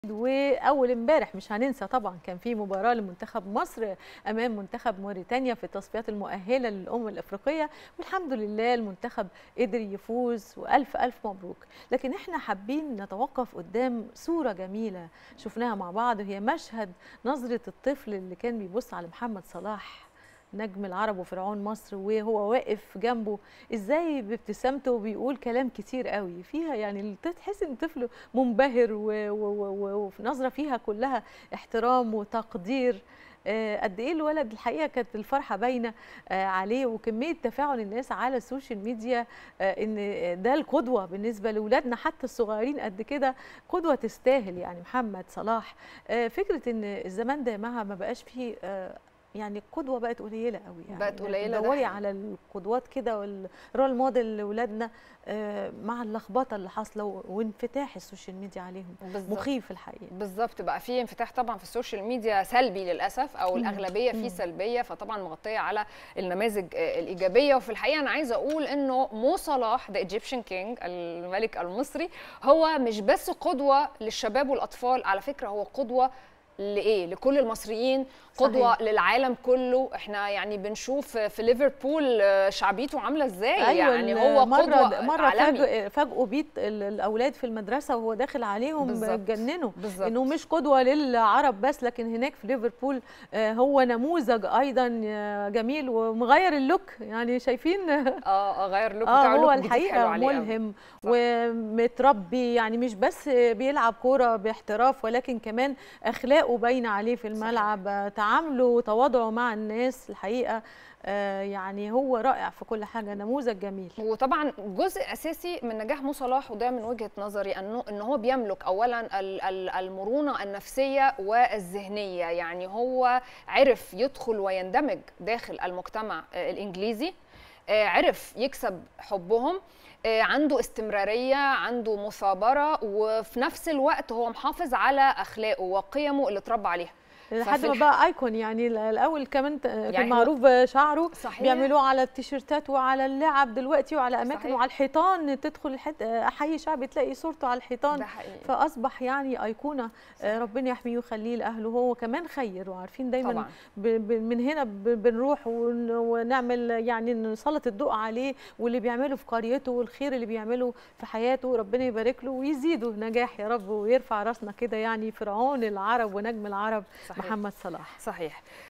واول امبارح مش هننسى طبعا كان في مباراه لمنتخب مصر امام منتخب موريتانيا في التصفيات المؤهله للامم الافريقيه والحمد لله المنتخب قدر يفوز والف الف مبروك لكن احنا حابين نتوقف قدام صوره جميله شفناها مع بعض وهي مشهد نظره الطفل اللي كان بيبص على محمد صلاح نجم العرب وفرعون مصر وهو واقف جنبه ازاي بابتسامته وبيقول كلام كتير قوي فيها يعني تحس ان الطفل منبهر وفي نظره فيها كلها احترام وتقدير قد ايه الولد الحقيقه كانت الفرحه باينه عليه وكميه تفاعل الناس على السوشيال ميديا ان ده القدوه بالنسبه لاولادنا حتى الصغيرين قد كده قدوه تستاهل يعني محمد صلاح فكره ان الزمان ده معها ما بقاش فيه يعني القدوه بقت قليله قوي يعني بقت قليله دوري على القدوات كده والرول موديل لاولادنا مع اللخبطه اللي حاصله وانفتاح السوشيال ميديا عليهم بالزبط. مخيف الحقيقه بالظبط بقى في انفتاح طبعا في السوشيال ميديا سلبي للاسف او الاغلبيه فيه سلبيه فطبعا مغطيه على النماذج الايجابيه وفي الحقيقه انا عايزه اقول انه مو صلاح ذا ايجيبشن كينج الملك المصري هو مش بس قدوه للشباب والاطفال على فكره هو قدوه لايه لكل المصريين قدوه صحيح. للعالم كله احنا يعني بنشوف في ليفربول شعبيته عامله ازاي أيوة يعني هو مرة قدوه مره عالمي. فاجئوا بيت الاولاد في المدرسه وهو داخل عليهم اتجننوا انه مش قدوه للعرب بس لكن هناك في ليفربول هو نموذج ايضا جميل ومغير اللوك يعني شايفين اه غير اللوك بتاعه هو الحقيقه ملهم ومتربي يعني مش بس بيلعب كوره باحتراف ولكن كمان اخلاقه باينه عليه في الملعب صحيح. تعامله وتواضعه مع الناس الحقيقه آه يعني هو رائع في كل حاجه نموذج جميل وطبعا جزء اساسي من نجاح مو صلاح وده من وجهه نظري انه ان هو بيملك اولا المرونه النفسيه والذهنيه يعني هو عرف يدخل ويندمج داخل المجتمع الانجليزي عرف يكسب حبهم عنده استمراريه عنده مثابره وفي نفس الوقت هو محافظ على اخلاقه وقيمه اللي اتربى عليها لحد ما بقى ايكون يعني الاول كمان يعني كان معروف شعره صحيح. بيعملوه على التيشيرتات وعلى اللعب دلوقتي وعلى اماكن صحيح. وعلى الحيطان تدخل الحت... احي شعبي تلاقي صورته على الحيطان فاصبح يعني ايقونه صحيح. ربنا يحميه ويخليه لاهله هو كمان خير وعارفين دايما طبعا. ب... ب... من هنا ب... بنروح ون... ونعمل يعني نسلط الضوء عليه واللي بيعمله في قريته والخير اللي بيعمله في حياته ربنا يبارك له ويزيده نجاح يا رب ويرفع راسنا كده يعني فرعون العرب ونجم العرب صحيح. محمد صلاح صحيح